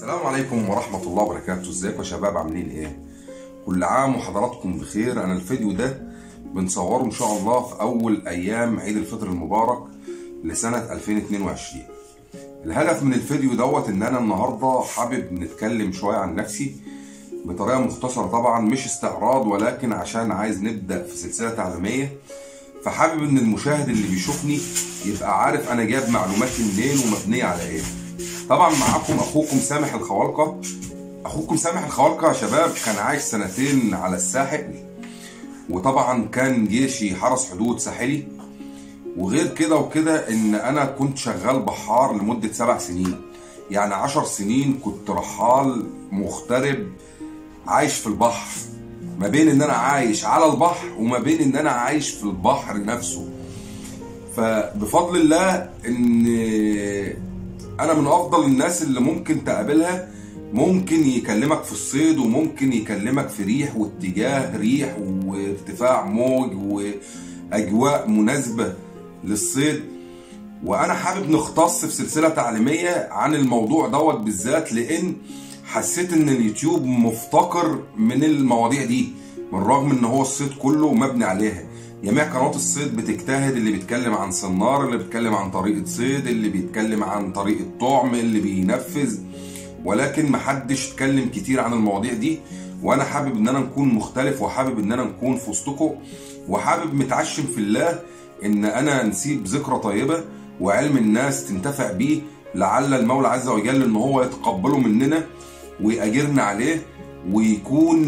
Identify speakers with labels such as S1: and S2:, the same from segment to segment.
S1: السلام عليكم ورحمة الله وبركاته ازيكم يا شباب عاملين ايه كل عام وحضراتكم بخير انا الفيديو ده بنصوره ان شاء الله في اول ايام عيد الفطر المبارك لسنة 2022 الهدف من الفيديو دوت ان انا النهاردة حابب نتكلم شوية عن نفسي بطريقة مختصرة طبعا مش استعراض ولكن عشان عايز نبدأ في سلسلة تعليمية فحابب ان المشاهد اللي بيشوفني يبقى عارف انا جايب معلوماتي منين ومبنية على ايه طبعا معاكم اخوكم سامح الخوالقه اخوكم سامح الخوالقه يا شباب كان عايش سنتين على الساحل وطبعا كان جيشي حرس حدود ساحلي وغير كده وكده ان انا كنت شغال بحار لمده سبع سنين يعني عشر سنين كنت رحال مغترب عايش في البحر ما بين ان انا عايش على البحر وما بين ان انا عايش في البحر نفسه فبفضل الله ان انا من افضل الناس اللي ممكن تقابلها ممكن يكلمك في الصيد وممكن يكلمك في ريح واتجاه ريح وارتفاع موج واجواء مناسبه للصيد وانا حابب نختص في سلسله تعليميه عن الموضوع دوت بالذات لان حسيت ان اليوتيوب مفتقر من المواضيع دي من رغم ان هو الصيد كله مبني عليها جميع قنوات الصيد بتجتهد اللي بيتكلم عن صنار اللي بيتكلم عن طريقة صيد اللي بيتكلم عن طريقة طعم اللي بينفذ ولكن محدش اتكلم كتير عن المواضيع دي وانا حابب ان انا نكون مختلف وحابب ان انا نكون في وسطكم وحابب متعشم في الله ان انا نسيب ذكرى طيبة وعلم الناس تنتفع بيه لعل المولى عز وجل ان هو يتقبله مننا ويأجرنا عليه ويكون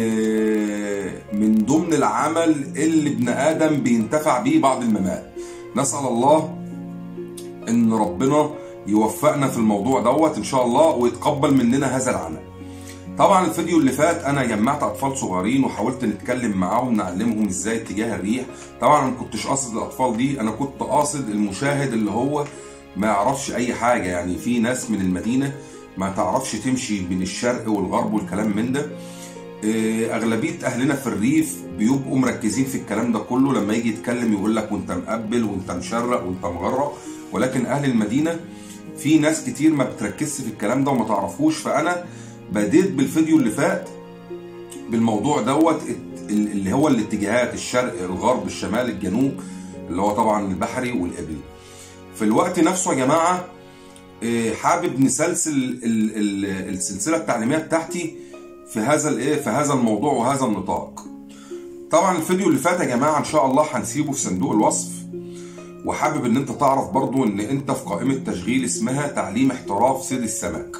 S1: من ضمن العمل اللي ابن ادم بينتفع بيه بعد الممات نسال الله ان ربنا يوفقنا في الموضوع دوت ان شاء الله ويتقبل مننا هذا العمل طبعا الفيديو اللي فات انا جمعت اطفال صغيرين وحاولت نتكلم معاهم نعلمهم ازاي اتجاه الريح طبعا ما كنتش قاصد الاطفال دي انا كنت قاصد المشاهد اللي هو ما يعرفش اي حاجه يعني في ناس من المدينه ما تعرفش تمشي بين الشرق والغرب والكلام من ده اغلبيه اهلنا في الريف بيبقوا مركزين في الكلام ده كله لما يجي يتكلم يقول لك وانت مقبل وانت مشرق وانت مغرق ولكن اهل المدينه في ناس كتير ما بتركزش في الكلام ده وما تعرفوش فانا بديت بالفيديو اللي فات بالموضوع دوت اللي هو الاتجاهات الشرق الغرب الشمال الجنوب اللي هو طبعا البحري والقبلي في الوقت نفسه يا جماعه حابب نسلسل السلسله التعليميه بتاعتي في هذا الايه في هذا الموضوع وهذا النطاق طبعا الفيديو اللي فات يا جماعه ان شاء الله هنسيبه في صندوق الوصف وحابب ان انت تعرف برضو ان انت في قائمه تشغيل اسمها تعليم احتراف صيد السمك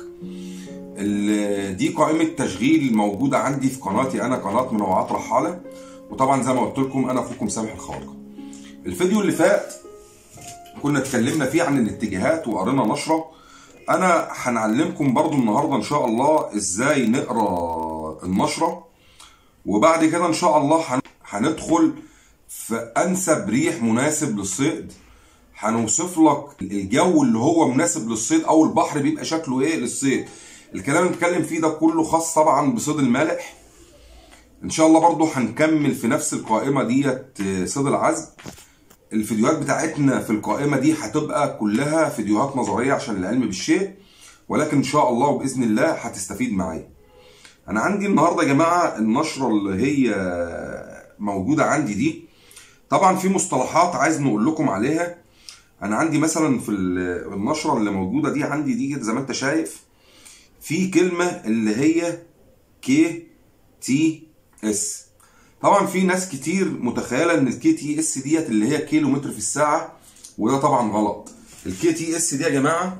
S1: دي قائمه تشغيل موجوده عندي في قناتي انا قناه منوعات رحاله وطبعا زي ما قلت لكم انا اخوكم سامح الخارقه الفيديو اللي فات كنا اتكلمنا فيه عن الاتجاهات وقرينا نشره انا هنعلمكم برضو النهارده ان شاء الله ازاي نقرا النشره وبعد كده ان شاء الله هندخل في انسب ريح مناسب للصيد هنوصف لك الجو اللي هو مناسب للصيد او البحر بيبقى شكله ايه للصيد الكلام اللي بنتكلم فيه ده كله خاص طبعا بصيد المالح ان شاء الله برضو هنكمل في نفس القائمه ديت صيد العزم الفيديوهات بتاعتنا في القائمة دي هتبقى كلها فيديوهات نظرية عشان العلم بالشيء ولكن إن شاء الله وبإذن الله هتستفيد معايا أنا عندي النهاردة يا جماعة النشرة اللي هي موجودة عندي دي طبعا في مصطلحات عايز نقول لكم عليها أنا عندي مثلا في النشرة اللي موجودة دي عندي دي زي ما أنت شايف في كلمة اللي هي كي تي اس طبعا في ناس كتير متخيله ان الكي تي اس ديت اللي هي كيلو متر في الساعه وده طبعا غلط الكي تي اس دي يا جماعه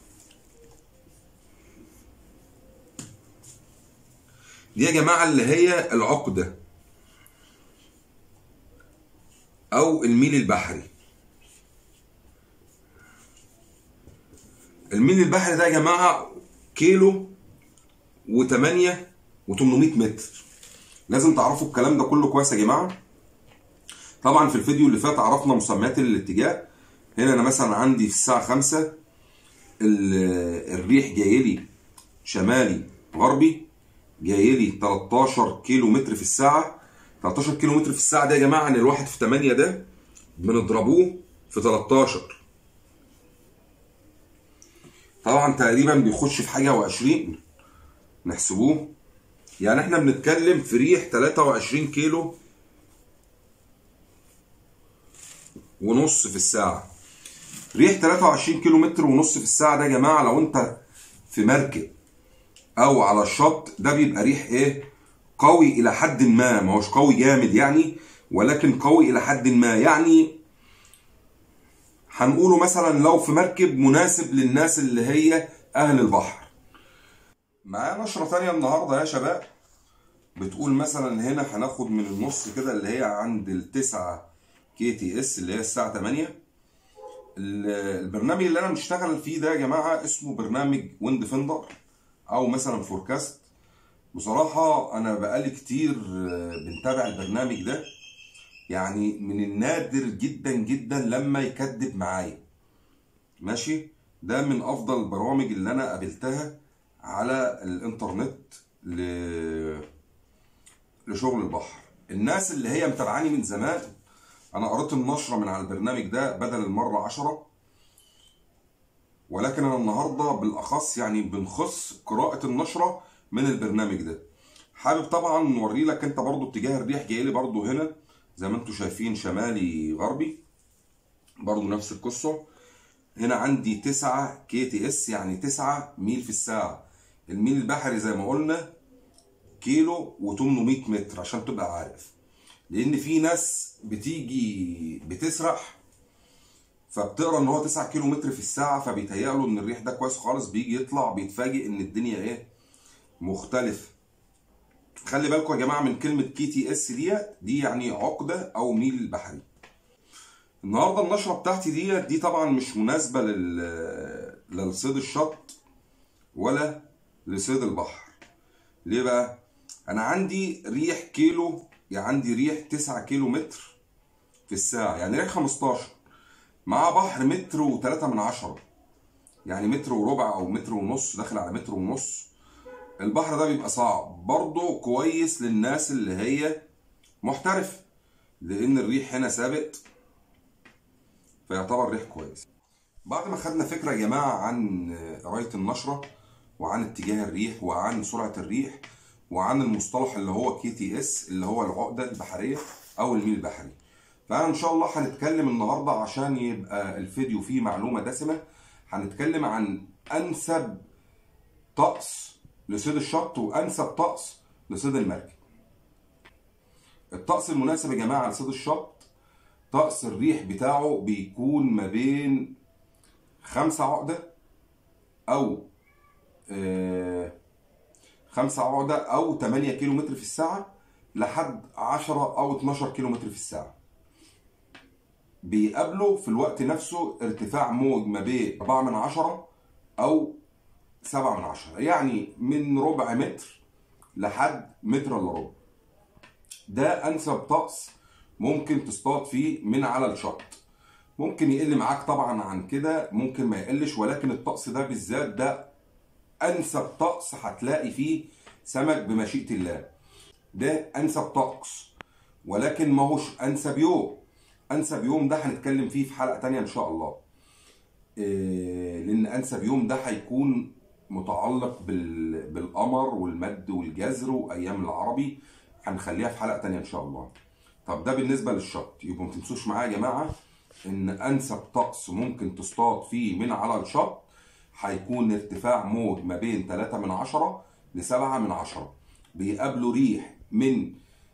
S1: دي يا جماعه اللي هي العقده او الميل البحري الميل البحري ده يا جماعه كيلو و8 و800 متر لازم تعرفوا الكلام ده كله كويس يا جماعه طبعا في الفيديو اللي فات عرفنا مسميات الاتجاه هنا انا مثلا عندي في الساعه 5 الريح جاي لي شمالي غربي جاي لي 13 كيلو متر في الساعه 13 كيلو متر في الساعه ده يا جماعه ان الواحد في 8 ده بنضربوه في 13 طبعا تقريبا بيخش في حاجه وعشرين نحسبوه يعني احنا بنتكلم في ريح 23 كيلو ونص في الساعة ريح 23 كيلو متر ونص في الساعة ده يا جماعة لو انت في مركب او على الشط ده بيبقى ريح ايه قوي الى حد ما ما هوش قوي جامد يعني ولكن قوي الى حد ما يعني هنقوله مثلا لو في مركب مناسب للناس اللي هي اهل البحر معايا نشرة تانية النهاردة يا شباب بتقول مثلا هنا هناخد من النص كده اللي هي عند التسعة كي تي اس اللي هي الساعة 8 البرنامج اللي انا مشتغل فيه ده يا جماعة اسمه برنامج ويند فندر او مثلا فوركاست بصراحة انا بقالي كتير بنتابع البرنامج ده يعني من النادر جدا جدا لما يكذب معايا ماشي ده من افضل البرامج اللي انا قابلتها على الانترنت ل... لشغل البحر الناس اللي هي متابعاني من زمان انا قريت النشرة من على البرنامج ده بدل المرة عشرة ولكن انا النهاردة بالاخص يعني بنخص قراءة النشرة من البرنامج ده حابب طبعا نوري لك انت برضو اتجاه الريح جاي لي برضو هنا زي ما انتم شايفين شمالي غربي برضو نفس القصة هنا عندي 9 كي تي اس يعني 9 ميل في الساعة الميل البحري زي ما قلنا كيلو و800 متر عشان تبقى عارف لان في ناس بتيجي بتسرح فبتقرا ان هو 9 كيلو متر في الساعه فبيتهيأ له ان الريح ده كويس خالص بيجي يطلع بيتفاجئ ان الدنيا ايه مختلفه خلي بالكم يا جماعه من كلمه كي تي اس ديت دي يعني عقده او ميل بحري النهارده النشره بتاعتي ديت دي طبعا مش مناسبه لل للصيد الشط ولا لصيد البحر ليه بقى انا عندي ريح كيلو يعني عندي ريح 9 كيلو متر في الساعه يعني ريح 15 مع بحر متر و3 من عشرة يعني متر وربع او متر ونص داخل على متر ونص البحر ده بيبقى صعب برضه كويس للناس اللي هي محترف لان الريح هنا ثابت فيعتبر ريح كويس بعد ما خدنا فكره يا جماعه عن قرايه النشره وعن اتجاه الريح وعن سرعه الريح وعن المصطلح اللي هو كي تي اس اللي هو العقده البحريه او الميل البحري فانا ان شاء الله هنتكلم النهارده عشان يبقى الفيديو فيه معلومه دسمه هنتكلم عن انسب طقس لصيد الشط وانسب طقس لصيد المركب الطقس المناسب يا جماعه لصيد الشط طقس الريح بتاعه بيكون ما بين خمسة عقدة أو آه خمسة عقدة أو 8 كيلو متر في الساعة لحد 10 أو 12 كيلو متر في الساعة بيقابلوا في الوقت نفسه ارتفاع موج ما بين 4 من 10 أو 7 من 10 يعني من ربع متر لحد متر الا ربع ده أنسب طقس ممكن تصطاد فيه من على الشط ممكن يقل معاك طبعا عن كده ممكن ما يقلش ولكن الطقس ده بالذات ده انسب طقس هتلاقي فيه سمك بمشيئه الله ده انسب طقس ولكن ما هوش انسب يوم انسب يوم ده هنتكلم فيه في حلقه تانية ان شاء الله إيه لان انسب يوم ده هيكون متعلق بال... بالقمر والمد والجزر وايام العربي هنخليها في حلقه تانية ان شاء الله طب ده بالنسبه للشط يبقوا ما تنسوش معايا يا جماعه ان انسب طقس ممكن تصطاد فيه من على الشط هيكون ارتفاع موج ما بين 3 من 10 ل 7 من 10 بيقابلوا ريح من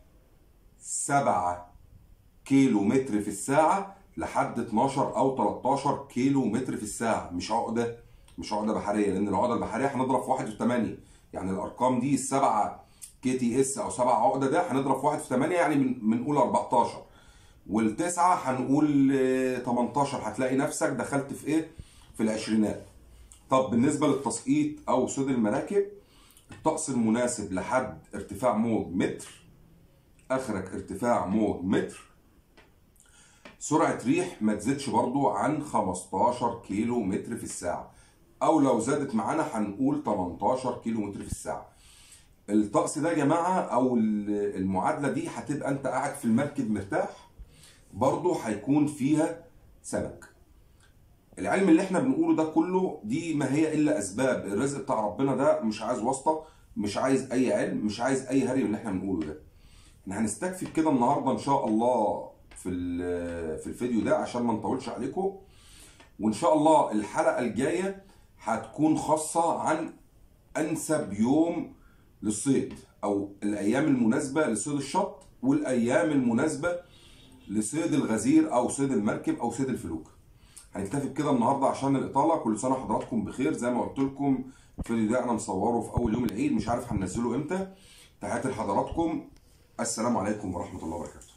S1: 7 كيلو متر في الساعة لحد 12 أو 13 كيلو متر في الساعة مش عقدة مش عقدة بحرية لأن العقدة البحرية هنضرب في 1 في 8 يعني الأرقام دي السبعة كي تي اس أو 7 عقدة ده هنضرب في 1 في 8 يعني من بنقول 14 والتسعة هنقول 18 هتلاقي نفسك دخلت في ايه؟ في العشرينات. طب بالنسبة للتسقيط أو صيد المراكب الطقس المناسب لحد ارتفاع موج متر آخرك ارتفاع موج متر سرعة ريح ما تزيدش برضو عن 15 كيلو متر في الساعة أو لو زادت معانا هنقول 18 كيلو متر في الساعة. الطقس ده يا جماعة أو المعادلة دي هتبقى أنت قاعد في المركب مرتاح برضه هيكون فيها سمك العلم اللي احنا بنقوله ده كله دي ما هي الا اسباب الرزق بتاع ربنا ده مش عايز واسطه مش عايز اي علم مش عايز اي هري من اللي احنا بنقوله ده احنا هنستكفي كده النهارده ان شاء الله في ال- في الفيديو ده عشان ما نطولش عليكم وان شاء الله الحلقه الجايه هتكون خاصه عن انسب يوم للصيد او الايام المناسبه لصيد الشط والايام المناسبه لصيد الغزير او صيد المركب او صيد الفلوك هنكتفي بكده النهارده عشان الاطاله كل سنه وحضراتكم بخير زي ما قلت لكم الفيديو ده انا مصوره في اول يوم العيد مش عارف هننزله امتى تحياتي لحضراتكم السلام عليكم ورحمه الله وبركاته